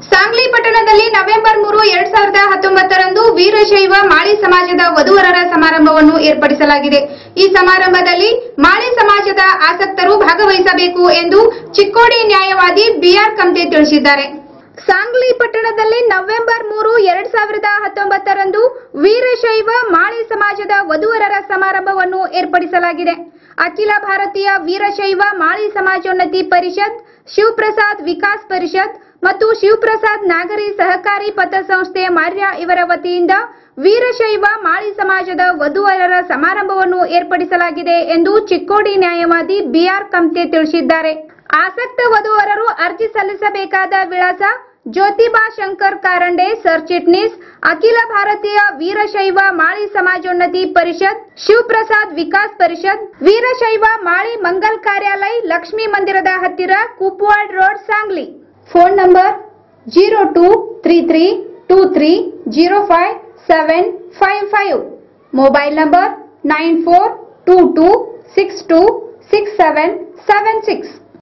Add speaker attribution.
Speaker 1: ಸಾಂಗ್ಲಿ ಪಟ್ಟಣದಲ್ಲಿ ನವೆಂಬರ್ ಮೂರು ಎರಡ್ ಸಾವಿರದ ಹತ್ತೊಂಬತ್ತರಂದು ವೀರಶೈವ ಮಾಳಿ ಸಮಾಜದ ವಧುವರರ ಸಮಾರಂಭವನ್ನು ಏರ್ಪಡಿಸಲಾಗಿದೆ ಈ ಸಮಾರಂಭದಲ್ಲಿ ಮಾಳಿ ಸಮಾಜದ ಆಸಕ್ತರು ಭಾಗವಹಿಸಬೇಕು ಎಂದು ಚಿಕ್ಕೋಡಿ ನ್ಯಾಯವಾದಿ ಬಿಆರ್ ಕಂತೆ ತಿಳಿಸಿದ್ದಾರೆ ಸಾಂಗ್ಲಿ ಪಟ್ಟಣದಲ್ಲಿ ನವೆಂಬರ್ ಮೂರು ಎರಡ್ ಸಾವಿರದ ಹತ್ತೊಂಬತ್ತರಂದು ವೀರಶೈವ ಮಾಳಿ ಸಮಾಜದ ವಧುವರರ ಸಮಾರಂಭವನ್ನು ಏರ್ಪಡಿಸಲಾಗಿದೆ ಅಖಿಲ ಭಾರತೀಯ ವೀರಶೈವ ಮಾಳಿ ಸಮಾಜೋನ್ನತಿ ಪರಿಷತ್ ಶಿವಪ್ರಸಾದ್ ವಿಕಾಸ್ ಪರಿಷತ್ ಮತ್ತು ಶಿವಪ್ರಸಾದ್ ನಾಗರಿ ಸಹಕಾರಿ ಪಥಸಂಸ್ಥೆ ಮಾರ್ಯ ಇವರ ವತಿಯಿಂದ ವೀರಶೈವ ಮಾಳಿ ಸಮಾಜದ ವಧುವರರ ಸಮಾರಂಭವನ್ನು ಏರ್ಪಡಿಸಲಾಗಿದೆ ಎಂದು ಚಿಕ್ಕೋಡಿ ನ್ಯಾಯವಾದಿ ಬಿಆರ್ ಕಂತೆ ತಿಳಿಸಿದ್ದಾರೆ ಆಸಕ್ತ ವಧುವರರು ಅರ್ಜಿ ಸಲ್ಲಿಸಬೇಕಾದ ವಿಳಾಸ ಜ್ಯೋತಿಬಾ ಶಂಕರ್ ಕಾರಂಡೆ ಸರ್ ಚಿಟ್ನೀಸ್ ಅಖಿಲ ಭಾರತೀಯ ವೀರಶೈವ ಮಾಳಿ ಸಮಾಜೋನ್ನತಿ ಪರಿಷತ್ ಶಿವಪ್ರಸಾದ್ ವಿಕಾಸ್ ಪರಿಷತ್ ವೀರಶೈವ ಮಾಳಿ ಮಂಗಲ್ ಕಾರ್ಯಾಲಯ ಲಕ್ಷ್ಮೀ ಮಂದಿರದ ಹತ್ತಿರ Kupwad road Sangli phone number zero two three three two three zero five seven five five mobile number nine four two two six two six seven seven six